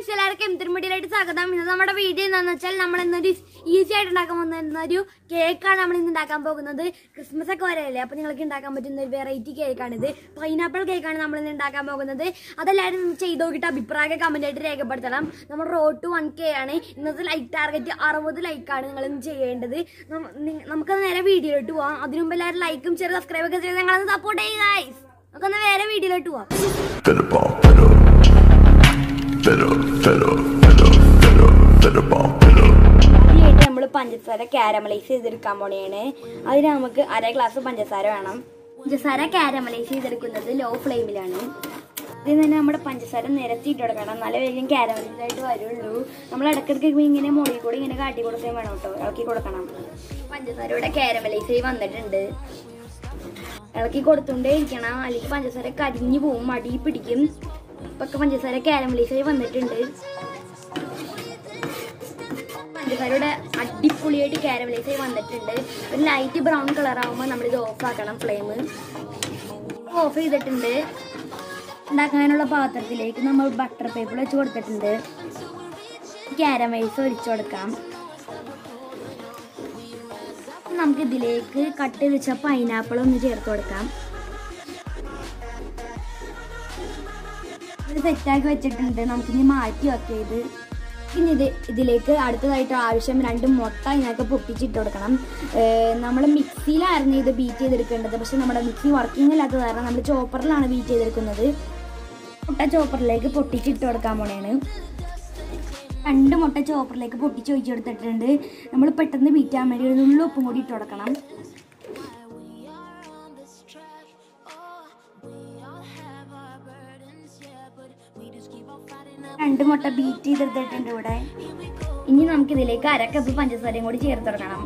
Guys എല്ലാവർക്കും എംതിരുമടിയിലായിട്ട് സ്വാഗതം ഇന്ന് നമ്മുടെ വീഡിയോ എന്താണെന്ന് വെച്ചാൽ നമ്മൾ ഇന്നൊരു ഈസി ആയിട്ട് ഉണ്ടാക്കാൻ പോകുന്ന ഒരു കേക്കാണ് നമ്മൾ ഇന്ന് ഉണ്ടാക്കാൻ പോകുന്നത് ക്രിസ്മസ് ഒക്കെ വരെയല്ലേ അപ്പൊ നിങ്ങൾക്ക് ഉണ്ടാക്കാൻ പറ്റുന്ന ഒരു വെറൈറ്റി കേക്കാണിത് പൈനാപ്പിൾ കേക്കാണ് നമ്മൾ ഇന്ന് ഉണ്ടാക്കാൻ പോകുന്നത് അതെല്ലാവരും ചെയ്ത് നോക്കിയിട്ട് അഭിപ്രായം കമന്റ് ആയിട്ട് രേഖപ്പെടുത്തണം നമ്മൾ റോഡ് ടു വൺ കെ ആണ് ഇന്നത്തെ ലൈക്ക് ടാർഗറ്റ് അറുപത് ലൈക്കാണ് നിങ്ങൾ ഇന്ന് ചെയ്യേണ്ടത് നമ്മ- നി- നമുക്കത് നേരെ വീഡിയോയിലോട്ട് പോവാം അതിനു മുമ്പ് എല്ലാവരും ലൈക്കും ചെറിയ സബ്സ്ക്രൈബ് ഒക്കെ ചെയ്ത് ഞങ്ങളത് സപ്പോർട്ട് ചെയ്യുക ഗൈസ് നമുക്കൊന്ന് നേരെ വീഡിയോയിലോട്ട് പോവാം Better bomb, better. Better, better, better, better, better bomb, better. ആദ്യമായിട്ട് നമ്മൾ പഞ്ചസാര കാരമലൈസ് ചെയ്തെടുക്കാൻ പോണെയാണ് അതിന് നമുക്ക് അര ഗ്ലാസ് പഞ്ചസാര വേണം പഞ്ചസാര കാരമലൈസ് ചെയ്തെടുക്കുന്നത് ലോ ഫ്ലെയിമിലാണ് ഇതിൽ തന്നെ നമ്മുടെ പഞ്ചസാര നിരത്തിയിട്ട് കൊടുക്കണം നല്ല വേഗം കാരമലൈസ് ആയിട്ട് വരുള്ളൂ നമ്മൾ ഇടയ്ക്കിടയ്ക്ക് ഇങ്ങനെ മുകളിൽ കൂടി ഇങ്ങനെ കാട്ടി കൊടുക്കുകയും വേണം കേട്ടോ ഇളക്കി കൊടുക്കണം പഞ്ചസാര ഇവിടെ കാരമലൈസ് ആയി വന്നിട്ടുണ്ട് ഇളക്കി കൊടുത്തോണ്ടേ ഇരിക്കണം അല്ലെങ്കിൽ പഞ്ചസാര കരിഞ്ഞു പോവും മടി പിടിക്കും ഇപ്പൊക്കെ പഞ്ചസാര കാരമലൈസ് ആയി വന്നിട്ടുണ്ട് പഞ്ചസാരയുടെ അടിപൊളിയായിട്ട് കാരമലൈസ് ആയി വന്നിട്ടുണ്ട് ഒരു ലൈറ്റ് ബ്രൗൺ കളർ ആകുമ്പോൾ നമ്മൾ ഇത് ഓഫ് ആക്കണം ഫ്ലെയിം ഓഫ് ചെയ്തിട്ടുണ്ട് ഉണ്ടാക്കാനുള്ള പാത്രത്തിലേക്ക് നമ്മൾ ബട്ടർ പേപ്പർ വെച്ച് കൊടുത്തിട്ടുണ്ട് കാരമൈസ് ഒഴിച്ചു കൊടുക്കാം നമുക്ക് ഇതിലേക്ക് കട്ട് ചെയ്ത് വെച്ച പൈനാപ്പിൾ ഒന്ന് ചേർത്ത് കൊടുക്കാം ഇത് സെറ്റാക്കി വെച്ചിട്ടുണ്ട് നമുക്കിനി മാറ്റി വെക്കാം ഇത് ഇനി ഇത് ഇതിലേക്ക് അടുത്തതായിട്ട് ആവശ്യം രണ്ട് മുട്ട ഇതിനൊക്കെ പൊട്ടിച്ചിട്ട് കൊടുക്കണം നമ്മൾ മിക്സിയിലായിരുന്നു ഇത് ബീറ്റ് ചെയ്തെടുക്കേണ്ടത് പക്ഷെ നമ്മുടെ മിക്സി വർക്കിംഗ് അല്ലാത്ത കാരണം നമ്മൾ ചോപ്പറിലാണ് ബീറ്റ് ചെയ്തെടുക്കുന്നത് മുട്ട ചോപ്പറിലേക്ക് പൊട്ടിച്ചിട്ട് കൊടുക്കാൻ പോണേണ് രണ്ട് മുട്ട ചോപ്പറിലേക്ക് പൊട്ടിച്ച് ഒഴിച്ച് കൊടുത്തിട്ടുണ്ട് നമ്മൾ പെട്ടെന്ന് ബീറ്റാൻ വേണ്ടി ഒരു നുള്ളു ഉപ്പും കൂടി ഇട്ട് കൊടുക്കണം രണ്ട് മുട്ട ബീറ്റ് ചെയ്തെടുത്തിട്ടുണ്ട് ഇവിടെ ഇനി നമുക്ക് ഇതിലേക്ക് അര കപ്പ് പഞ്ചസാരയും കൂടി ചേർത്ത് കൊടുക്കണം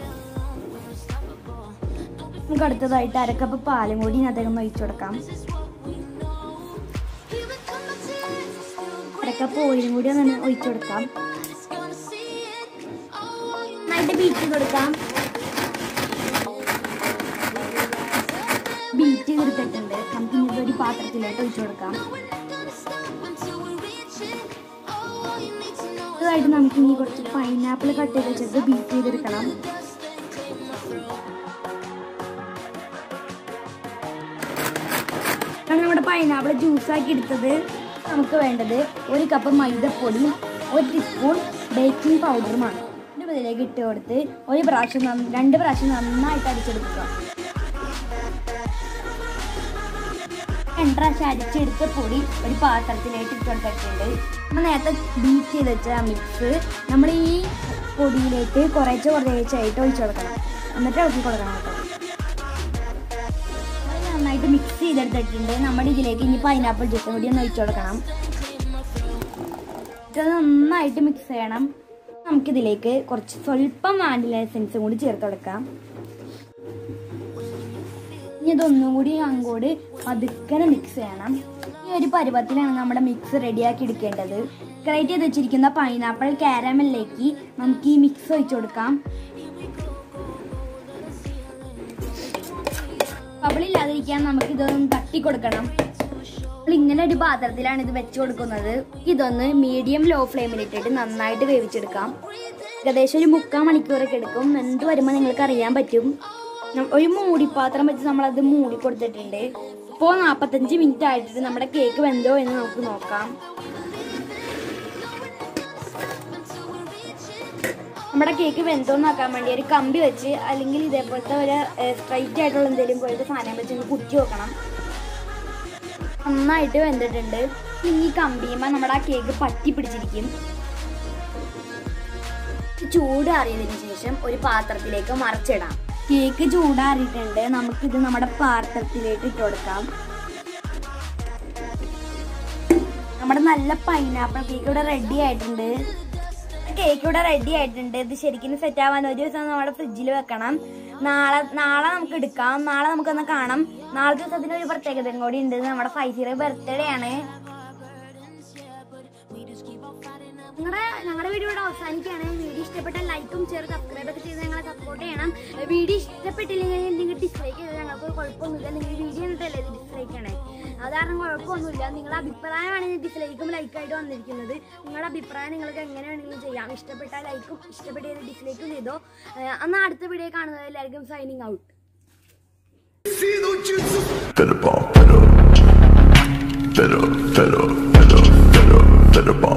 നമുക്ക് അടുത്തതായിട്ട് അര കപ്പ് പാലും കൂടി ഇതിനകത്തേക്ക് ഒന്ന് ഒഴിച്ചു കൊടുക്കാം അര കപ്പ് ഓയിലും കൂടി ഒന്ന് ഒഴിച്ചു കൊടുക്കാം നന്നായിട്ട് ബീറ്റ് ചെയ്ത് കൊടുക്കാം ബീറ്റ് ചെയ്തെടുത്തിട്ടുണ്ട് നമുക്ക് ഇനി ഇതൊരു പാത്രത്തിലോട്ട് ഒഴിച്ചു കൊടുക്കാം അടുത്തതായിട്ട് നമുക്ക് ഇനി കുറച്ച് പൈനാപ്പിൾ കട്ട് ചെയ്ത് വെച്ചിട്ട് ബീറ്റ് ചെയ്തെടുക്കണം ആണ് നമ്മുടെ പൈനാപ്പിൾ ജ്യൂസാക്കി എടുത്തത് നമുക്ക് വേണ്ടത് ഒരു കപ്പ് മൈദപ്പൊടി ഒരു ടീസ്പൂൺ ബേക്കിംഗ് പൗഡറുമാണ് ഇതിൻ്റെ ഇതിലേക്ക് ഇട്ട് കൊടുത്ത് ഒരു പ്രാവശ്യം നന്ന- രണ്ട് പ്രാവശ്യം നന്നായിട്ട് അടിച്ചെടുക്കുക രണ്ട് പ്രാവശ്യം അരിച്ചെടുത്ത പൊടി ഒരു പാത്രത്തിലേക്ക് ഇട്ട് കൊടുത്തിട്ടുണ്ട് നമ്മൾ നേരത്തെ ബീറ്റ് ചെയ്ത് വെച്ച മിക്സ് നമ്മൾ ഈ പൊടിയിലേക്ക് കുറേശ്ശെ കുറേശ്ശായിട്ട് ഒഴിച്ചു കൊടുക്കണം എന്നിട്ട് ഇളക്കി കൊടുക്കണം കേട്ടോ അത് നന്നായിട്ട് മിക്സ് ചെയ്തെടുത്തിട്ടുണ്ട് നമ്മുടെ ഇതിലേക്ക് ഇനി പൈനാപ്പിൾ ജ്യൂസും കൂടി ഒന്ന് ഒഴിച്ചു കൊടുക്കണം ഇത് നന്നായിട്ട് മിക്സ് ചെയ്യണം നമുക്കിതിലേക്ക് കുറച്ച് സ്വല്പം വാനില എസൻസും കൂടി ചേർത്ത് കൊടുക്കാം ഇനി ഇതൊന്നും കൂടി അങ്ങോട്ട് പതുക്കനെ മിക്സ് ചെയ്യണം ഈ ഒരു പരുവത്തിലാണ് നമ്മുടെ മിക്സ് റെഡിയാക്കി എടുക്കേണ്ടത് ക്രൈറ്റ് ചെയ്ത് വെച്ചിരിക്കുന്ന പൈനാപ്പിൾ കാരമലിലേക്ക് നമുക്ക് ഈ മിക്സ് ഒഴിച്ചു കൊടുക്കാം ബബിളില്ലാതിരിക്കാൻ നമുക്ക് ഇതൊന്ന് തട്ടി കൊടുക്കണം നമ്മൾ ഇങ്ങനെ ഒരു പാത്രത്തിലാണ് ഇത് വെച്ച് കൊടുക്കുന്നത് ഇതൊന്ന് മീഡിയം ലോ ഫ്ലെയിമിൽ ഇട്ടിട്ട് നന്നായിട്ട് വേവിച്ചെടുക്കാം ഏകദേശം ഒരു മുക്കാൽ മണിക്കൂറൊക്കെ എടുക്കും എന്ത് വരുമ്പോൾ നിങ്ങൾക്ക് അറിയാൻ പറ്റും നം- ഒരു മൂടിപ്പാത്രം വെച്ച് നമ്മളത് മൂടി കൊടുത്തിട്ടുണ്ട് ഇപ്പോൾ നാൽപ്പത്തഞ്ച് മിനിറ്റ് ആയിട്ട് നമ്മുടെ കേക്ക് വെന്തോ എന്ന് നമുക്ക് നോക്കാം നമ്മുടെ കേക്ക് വെന്തോ നോക്കാൻ വേണ്ടി ഒരു കമ്പി വെച്ച് അല്ലെങ്കിൽ ഇതേപോലത്തെ ഒരു സ്ട്രൈറ്റ് ആയിട്ടുള്ള എന്തെങ്കിലും പോലത്തെ സാധനം വെച്ച് ഒന്ന് കുത്തി വെക്കണം നന്നായിട്ട് വെന്തിട്ടുണ്ട് ഇനി ഈ കമ്പിയുമ്പോൾ നമ്മുടെ ആ കേക്ക് പറ്റി പിടിച്ചിരിക്കും ചൂടാറിയതിനു ശേഷം ഒരു പാത്രത്തിലേക്ക് മറിച്ചിടാം കേക്ക് ചൂടാറിയിട്ടുണ്ട് നമുക്കിത് നമ്മുടെ പാത്രത്തിലേക്ക് ഇട്ട് കൊടുക്കാം നമ്മുടെ നല്ല പൈനാപ്പിൾ കേക്ക് ഇവിടെ റെഡി ആയിട്ടുണ്ട് കേക്ക് ഇവിടെ റെഡി ആയിട്ടുണ്ട് ഇത് ശരിക്കും സെറ്റ് ആവാൻ ഒരു ദിവസം നമ്മുടെ ഫ്രിഡ്ജിൽ വെക്കണം നാളെ നാളെ നമുക്ക് എടുക്കാം നാളെ നമുക്കൊന്ന് കാണാം നാളെ ദിവസത്തിന് ഒരു പ്രത്യേകതയും കൂടി ഉണ്ട് നമ്മുടെ ഫൈവ് സീറോ ബർത്ത്ഡേ ആണ് നിങ്ങളുടെ ഞങ്ങളുടെ വീഡിയോ ഇവിടെ അവസാനിക്കുകയാണ് വീഡിയോ ഇഷ്ടപ്പെട്ട ലൈക്കും ചെറു സബ്സ്ക്രൈബ് ഒക്കെ ചെയ്ത് ഞങ്ങളെ സപ്പോർട്ട് ചെയ്യണം വീഡിയോ ഇഷ്ടപ്പെട്ടില്ലെങ്കിൽ നിങ്ങൾ ഡിസ്ലൈക്ക് ചെയ്ത് ഞങ്ങൾക്ക് കുഴപ്പമൊന്നുമില്ല നിങ്ങൾ വീഡിയോ കണ്ടിട്ടല്ലേ ഇത് ഡിസ്ലൈക്ക് ചെയ്യണേ അത് കാരണം കുഴപ്പമൊന്നുമില്ല നിങ്ങളുടെ അഭിപ്രായമാണ് ഈ ഡിസ്ലൈക്കും ലൈക്കായിട്ട് വന്നിരിക്കുന്നത് നിങ്ങളുടെ അഭിപ്രായം നിങ്ങൾക്ക് എങ്ങനെ വേണമെങ്കിലും ചെയ്യാം ഇഷ്ടപ്പെട്ട ലൈക്കും ഇഷ്ടപ്പെട്ട ഡിസ്ലൈക്കും ചെയ്തോ ഏഹ് എന്നാൽ അടുത്ത വീഡിയോ കാണുന്നത് എല്ലാവർക്കും signing out Fiddle bomb, fiddle. Fiddle, fiddle, fiddle, fiddle, fiddle bomb.